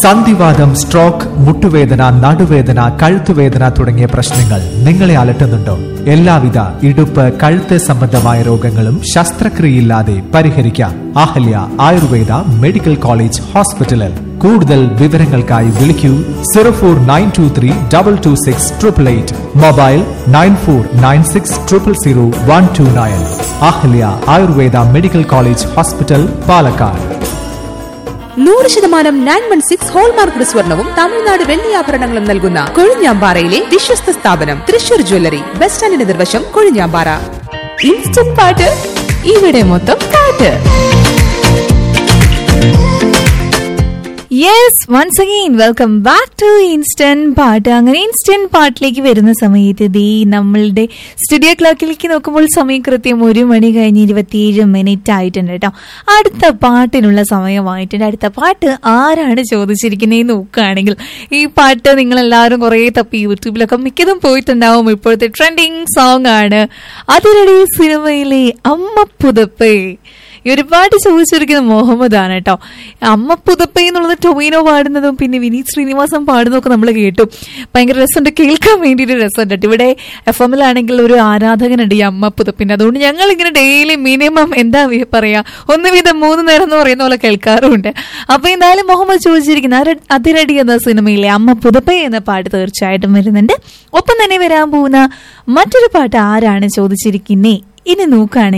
സന്ധിവാദം സ്ട്രോക്ക് മുട്ടുവേദന നടുവേദന കഴുത്തുവേദന തുടങ്ങിയ പ്രശ്നങ്ങൾ നിങ്ങളെ അലട്ടുന്നുണ്ടോ എല്ലാവിധ ഇടുപ്പ് കഴുത്ത് സംബന്ധമായ രോഗങ്ങളും ശസ്ത്രക്രിയയില്ലാതെ പരിഹരിക്കാം അഹല്യ ആയുർവേദ മെഡിക്കൽ കോളേജ് ഹോസ്പിറ്റലിൽ കൂടുതൽ വിവരങ്ങൾക്കായി വിളിക്കൂ zero four nine two three double two six triple eight mobile nine four nine six triple zero one two nine Ahalya Ayurveda medical college hospital Palakkad നൂറ് ശതമാനം നയൻ വൺ സിക്സ് ഹോൾമാർക്ക് സ്വർണവും തമിഴ്നാട് വെള്ളിയാഭരണങ്ങളും നൽകുന്ന കൊഴിഞ്ഞാമ്പാറയിലെ വിശ്വസ്ത സ്ഥാപനം തൃശൂർ ജ്വല്ലറി ബസ് സ്റ്റാൻഡിന് നിർവശം കൊഴിഞ്ഞാമ്പാറ ഇൻസ്റ്റന്റ് പാട്ട് ഇവിടെ മൊത്തം പാട്ട് yes once again welcome back to instant പാട്ട് അങ്ങനെ ഇൻസ്റ്റന്റ് പാട്ടിലേക്ക് വരുന്ന സമയത്ത് ദേ നമ്മളുടെ സ്റ്റുഡിയോ ക്ലോക്കിലേക്ക് നോക്കുമ്പോൾ സമയം കൃത്യം ഒരു മണി കഴിഞ്ഞ് ഇരുപത്തിയേഴ് മിനിറ്റ് ആയിട്ടുണ്ട് കേട്ടോ അടുത്ത പാട്ടിനുള്ള സമയമായിട്ടുണ്ട് അടുത്ത പാട്ട് ആരാണ് ചോദിച്ചിരിക്കുന്നത് നോക്കുകയാണെങ്കിൽ ഈ പാട്ട് നിങ്ങൾ എല്ലാവരും കുറേ തപ്പി യൂട്യൂബിലൊക്കെ മിക്കതും പോയിട്ടുണ്ടാവും ഇപ്പോഴത്തെ ട്രെൻഡിങ് സോങ് ആണ് അതിനിടെ സിനിമയിലെ അമ്മ പുതപ്പേ ഈ ഒരു പാട്ട് ചോദിച്ചിരിക്കുന്ന മുഹമ്മദ് ആണ് കേട്ടോ അമ്മ പുതപ്പ എന്നുള്ളത് ടൊമിനോ പാടുന്നതും പിന്നെ വിനീത് ശ്രീനിവാസം പാടുന്നതും ഒക്കെ നമ്മൾ കേട്ടു ഭയങ്കര രസമുണ്ട് കേൾക്കാൻ വേണ്ടിയിട്ട് രസമുണ്ട് കേട്ടോ. ഇവിടെ എഫ് എമ്മിലാണെങ്കിൽ ഒരു ആരാധകനുണ്ട് ഈ അമ്മ പുതപ്പിന്റെ അതുകൊണ്ട് ഞങ്ങൾ ഇങ്ങനെ ഡെയിലി മിനിമം എന്താ വി- പറയാ ഒന്ന് വീതം മൂന്ന് നേരം എന്ന് പറയുന്ന പോലെ കേൾക്കാറുമുണ്ട് അപ്പൊ എന്തായാലും മുഹമ്മദ് ചോദിച്ചിരിക്കുന്ന അര- അതിരടി എന്ന സിനിമയിലെ അമ്മ പുതപ്പ എന്ന പാട്ട് തീർച്ചയായിട്ടും വരുന്നുണ്ട് ഒപ്പം തന്നെ വരാൻ പോകുന്ന മറ്റൊരു പാട്ട് ആരാണ് ചോദിച്ചിരിക്കുന്നേ ഇനി നോക്കുകയാണെങ്കിൽ